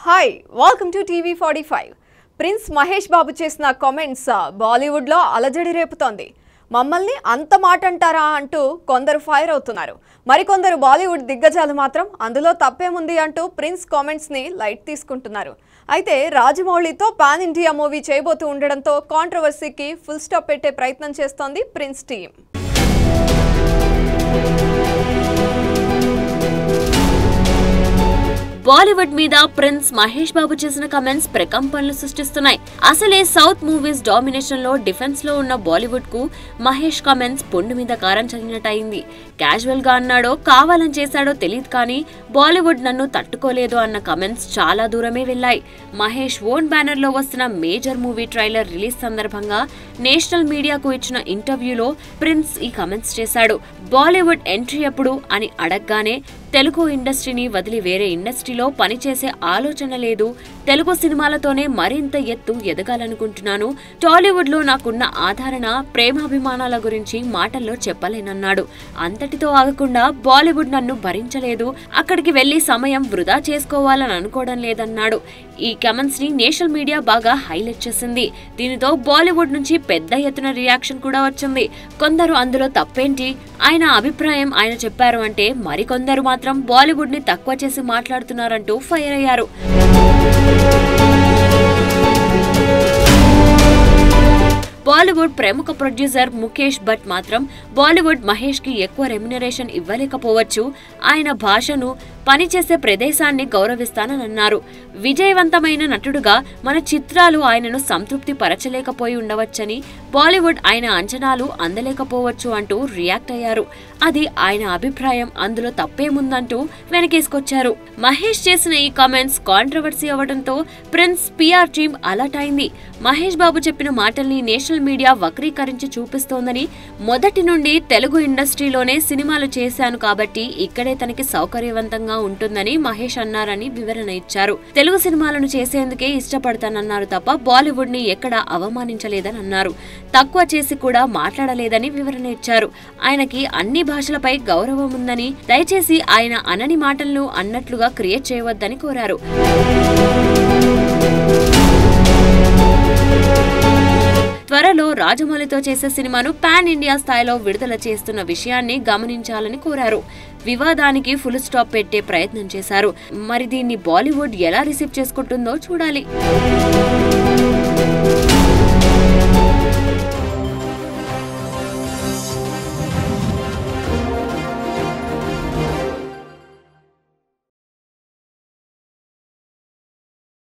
hi welcome to TV forty five prince Mahesh Babu చేసిన comments బాలీవుడ్లో అలజడి రేపుతోంది మమ్మల్ని అంత మాట అంటారా అంటూ కొందరు ఫైర్ అవుతున్నారు మరికొందరు బాలీవుడ్ దిగ్గజాలు మాత్రం అందులో తప్పేముంది అంటూ ప్రిన్స్ కామెంట్స్ని లైట్ తీసుకుంటున్నారు అయితే రాజమౌళితో పాన్ ఇండియా మూవీ చేయబోతూ ఉండడంతో కాంట్రవర్సీకి ఫుల్ స్టాప్ పెట్టే ప్రయత్నం చేస్తోంది ప్రిన్స్ టీం బాలీవుడ్ మీద ప్రిన్స్ మహేష్ బాబు చేసిన కమెంట్స్ ప్రకంపనలు సృష్టిస్తున్నాయి అసలే సౌత్ మూవీస్ డామినేషన్ లో డిఫెన్స్ లో ఉన్న బాలీవుడ్ కు మహేష్ కమెంట్స్ పొండు మీద కారం చల్లినట్టయింది క్యాజువల్ గా అన్నాడో కావాలని చేశాడో తెలియదు కానీ బాలీవుడ్ నన్ను తట్టుకోలేదు అన్న కమెంట్స్ చాలా దూరమే వెళ్ళాయి మహేష్ ఓన్ బ్యానర్ లో వస్తున్న మేజర్ మూవీ ట్రైలర్ రిలీజ్ సందర్భంగా నేషనల్ మీడియాకు ఇచ్చిన ఇంటర్వ్యూలో ప్రిన్స్ ఈ కమెంట్స్ చేశాడు బాలీవుడ్ ఎంట్రీ ఎప్పుడు అని అడగగానే తెలుగు ఇండస్ట్రీని వదిలి వేరే ఇండస్ట్రీలో పనిచేసే ఆలోచన లేదు తెలుగు సినిమాలతోనే మరింత ఎత్తు ఎదగాలనుకుంటున్నాను టాలీవుడ్ లో నాకున్న ఆదరణ ప్రేమాభిమానాల గురించి మాటల్లో చెప్పలేనన్నాడు అంతటితో ఆగకుండా బాలీవుడ్ నన్ను భరించలేదు అక్కడికి వెళ్లి సమయం వృధా చేసుకోవాలని అనుకోవడం లేదన్నాడు ఈ కమెంట్స్ ని నేషనల్ మీడియా బాగా హైలైట్ చేసింది దీనితో బాలీవుడ్ నుంచి పెద్ద ఎత్తున రియాక్షన్ కూడా వచ్చింది కొందరు అందులో తప్పేంటి ఆయన అభిప్రాయం ఆయన చెప్పారు అంటే మరికొందరు మాత్రం బాలీవుడ్ ని తక్కువ చేసి మాట్లాడుతున్నారంటూ ఫైర్ అయ్యారు బాలీవుడ్ ప్రముఖ ప్రొడ్యూసర్ ముఖేష్ భట్ మాత్రం బాలీవుడ్ మహేష్ కి ఎక్కువ రెమ్యునరేషన్ ఇవ్వలేకపోవచ్చు ఆయన భాషను పనిచేసే ప్రదేశాన్ని గౌరవిస్తానన్నారు విజయవంతమైన నటుడుగా మన చిత్రాలు ఆయనను సంతృప్తి పరచలేకపోయి ఉండవచ్చని బాలీవుడ్ ఆయన అంచనాలు అందలేకపోవచ్చు అంటూ రియాక్ట్ అయ్యారు అది ఆయన అభిప్రాయం అందులో తప్పేముందంటూ వెనకేసుకొచ్చారు మహేష్ చేసిన ఈ కామెంట్స్ కాంట్రవర్సీ అవ్వడంతో ప్రిన్స్ పిఆర్ టీమ్ అలర్ట్ అయింది మహేష్ బాబు చెప్పిన మాటల్ని నేషనల్ మీడియా వక్రీకరించి చూపిస్తోందని మొదటి నుండి తెలుగు ఇండస్ట్రీలోనే సినిమాలు చేశాను కాబట్టి ఇక్కడే తనకి సౌకర్యవంతంగా ఉంటుందని మహేష్ అన్నారని వివరణ ఇచ్చారు తెలుగు సినిమాలను చేసేందుకే ఇష్టపడతానన్నారు తప్ప బాలీవుడ్ ని ఎక్కడా అవమానించలేదని అన్నారు తక్కువ చేసి కూడా మాట్లాడలేదని వివరణ ఇచ్చారు ఆయనకి అన్ని భాషలపై గౌరవం ఉందని దయచేసి ఆయన అనని మాటలను అన్నట్లుగా క్రియేట్ చేయవద్దని కోరారు త్వరలో రాజమౌళితో చేసే సినిమాను పాన్ ఇండియా స్థాయిలో విడుదల చేస్తున్న విషయాన్ని గమనించాలని కోరారు వివాదానికి ఫుల్ స్టాప్ పెట్టే ప్రయత్నం చేశారు మరి దీన్ని బాలీవుడ్ ఎలా రిసీవ్ చేసుకుంటుందో చూడాలి